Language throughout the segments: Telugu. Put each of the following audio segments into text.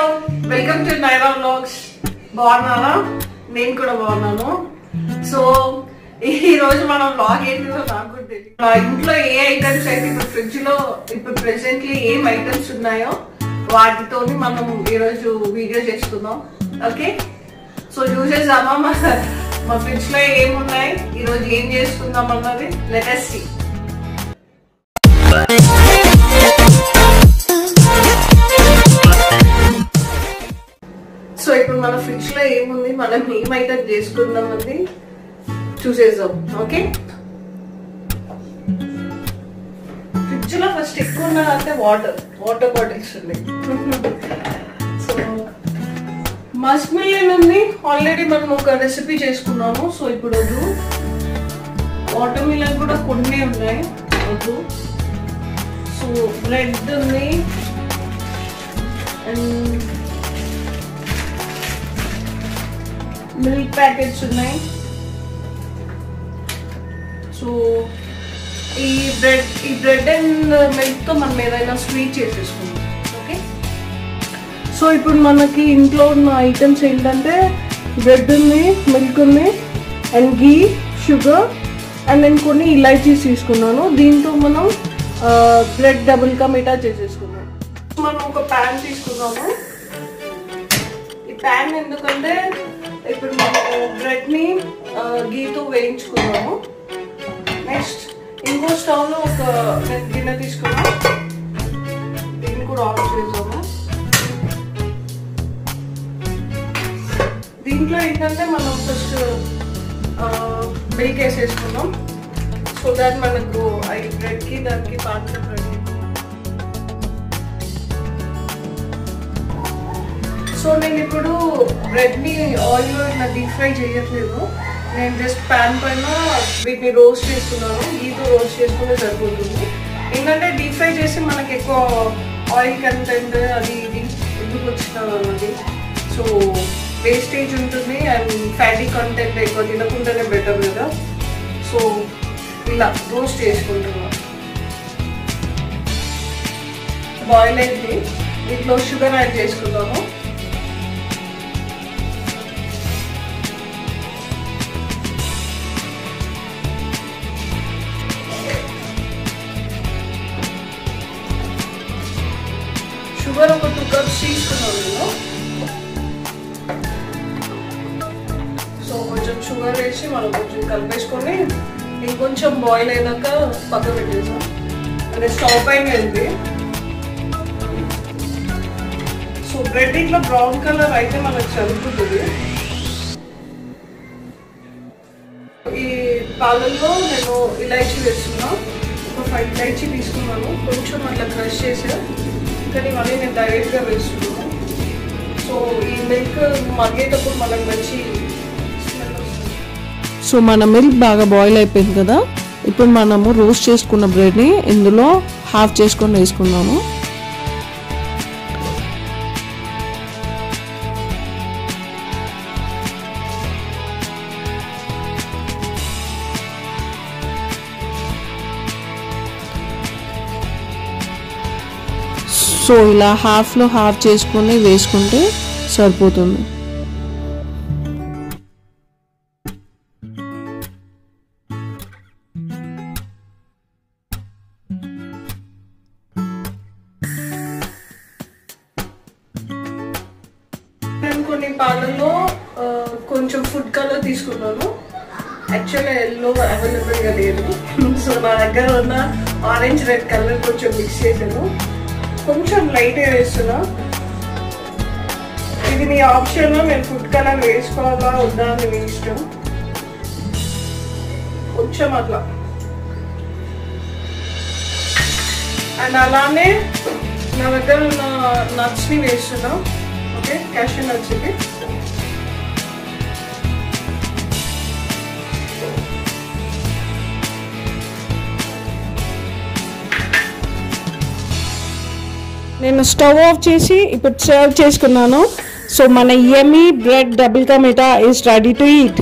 వెల్కమ్ టు నైరా వ్లాగ్స్ బాగున్నారా నేను కూడా బాగున్నాను సో ఈ రోజు మనం వ్లాగ్ ఏంటిదో నాకు కూడా తెలియదు ఆ ఇంట్లో ఏ ఐటమ్స్ అయితే ఇప్పుడు ఫ్రిడ్జ్ లో ఇప్పుడు ప్రెసెంట్లీ ఏం ఐటమ్స్ ఉన్నాయో వాటితోని మనం ఈ రోజు వీడియో చేసుకుందాం ఓకే సో చూసేసామా మా మా ఫ్రిడ్జ్ లో ఏమున్నాయి ఈ రోజు ఏం చేసుకుందాం అన్నది లెటెస్ట్ సీ సో ఇప్పుడు మన ఫ్రిడ్జ్ లో ఏముంది మనం ఏమైతే చేసుకుందాం అది చూసేద్దాం ఓకే ఫ్రిడ్జ్ లో ఫస్ట్ ఎక్కువ ఉన్నదంటే వాటర్ వాటర్ బాటిల్స్ ఉన్నాయి సో మస్క్ మిలియన్ ఉంది ఆల్రెడీ మనం ఒక రెసిపీ చేసుకున్నాము సో ఇప్పుడు వద్దు వాటర్ మిలన్ కూడా కొన్ని ఉన్నాయి వద్దు సో బ్రెడ్ ఉంది అండ్ మిల్క్ ప్యాకెట్స్ ఉన్నాయి సో ఈ బ్రెడ్ ఈ బ్రెడ్ అండ్ మిల్క్ తో మనం ఏదైనా స్వీట్ చేసేసుకుందాం ఓకే సో ఇప్పుడు మనకి ఇంట్లో ఉన్న ఐటమ్స్ ఏంటంటే బ్రెడ్ ఉంది మిల్క్ ఉంది అండ్ గీ షుగర్ అండ్ నేను కొన్ని ఇలైచీస్ తీసుకున్నాను దీంతో మనం బ్రెడ్ డబుల్ కా మిఠా చేసేసుకున్నాం మనం ఒక ప్యాన్ తీసుకున్నాము ఈ ప్యాన్ ఎందుకంటే ఇప్పుడు మనము బ్రెడ్ ని గీతో వేయించుకున్నాము నెక్స్ట్ ఇంకో స్టవ్ లో ఒక నేను గిన్నె తీసుకున్నాను దీన్ని కూడా ఆఫ్ చేసాము దీంట్లో ఏంటంటే మనం ఫస్ట్ మిల్క్ వేసేసుకున్నాం సో దాట్ మనకు ఈ బ్రెడ్కి దానికి పాత్ర రెడీ సో నేను ఇప్పుడు బ్రెడ్ ని ఆయిల్ ఇట్లా డీప్ ఫ్రై చేయట్లేదు నేను జస్ట్ ప్యాన్ పైన వీటిని రోస్ట్ చేస్తున్నాను గీతో రోస్ట్ చేసుకుంటే సరిపోతుంది ఏంటంటే డీప్ ఫ్రై చేసి మనకి ఎక్కువ ఆయిల్ కంటెంట్ అది ఇది ఎందుకు వచ్చినది సో వేస్టేజ్ ఉంటుంది అండ్ ఫ్యాటీ కంటెంట్ ఎక్కువ తినకుండానే బెటర్ కదా సో ఇలా రోస్ట్ చేసుకుంటున్నాను బాయిల్ అయింది దీంట్లో షుగర్ యాడ్ చేసుకుందాము షుగర్ ఒక టూ కప్స్ తీసుకున్నాను నేను సో కొంచెం షుగర్ వేసి మనం కొంచెం కలిపేసుకొని ఇంకొంచెం బాయిల్ అయినాక పక్క పెట్టేసాం అంటే స్టవ్ పైన ఉంది సో బ్రెడ్ ఇట్లా బ్రౌన్ కలర్ అయితే మనకు సరిపోతుంది ఈ పాలల్లో నేను ఇలాచీ వేస్తున్నా ఒక ఫైవ్ ఇలాచీ తీసుకున్నాను కొంచెం అట్లా క్రష్ చేసా కానీ మళ్ళీ నేను డైరెక్ట్గా వేస్తున్నాను సో ఈ మిల్క్ మగ్గేటప్పుడు మనకు మంచి స్మెల్ వస్తుంది సో మన మిల్క్ బాగా బాయిల్ అయిపోయింది కదా ఇప్పుడు మనము రోస్ట్ చేసుకున్న బ్రెడ్ని ఇందులో హాఫ్ చేసుకొని వేసుకున్నాము సో ఇలా హాఫ్లో హాఫ్ చేసుకొని వేసుకుంటే సరిపోతుంది నేను కొన్ని పాలల్లో ఆ, కొంచెం ఫుడ్ కలర్ తీసుకున్నాను యాక్చువల్గా ఎల్లో అవైలబుల్గా లేదు సో నా దగ్గర ఉన్న ఆరెంజ్ రెడ్ కలర్ కొంచెం మిక్స్ చేశాను కొంచెం లైట్గా వేస్తున్నా ఇది నీ ఆప్షన్లో నేను ఫుడ్ కలర్ వేసుకోవాలా వద్దా అని నీ ఇష్టం కొంచెం అట్లా అండ్ అలానే నా దగ్గర ఉన్న నట్స్ని వేస్తున్నా ఓకే క్యాష్ నట్స్ ఇది నేను స్టవ్ ఆఫ్ చేసి ఇప్పుడు సర్వ్ చేసుకున్నాను సో మన yummy bread double ka meetha is ready to eat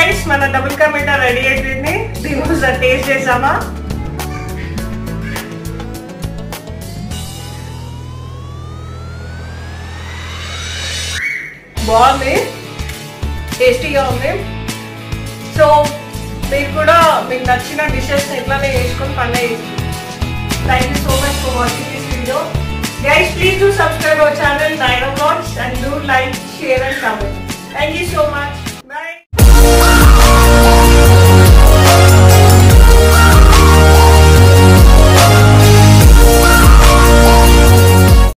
guys మన డబుల్ కమేటా రెడీ అయిపోయింది దీని ఒకసారి టేస్ట్ చేసామా బాగుంది టేస్టీగా ఉంది సో మీరు కూడా మీకు నచ్చిన డిషెస్ ఎట్లానే చేసుకొని పండుగ thank you so much for watching this video guys please do subscribe our channel nine blogs and do like share and comment thank you so much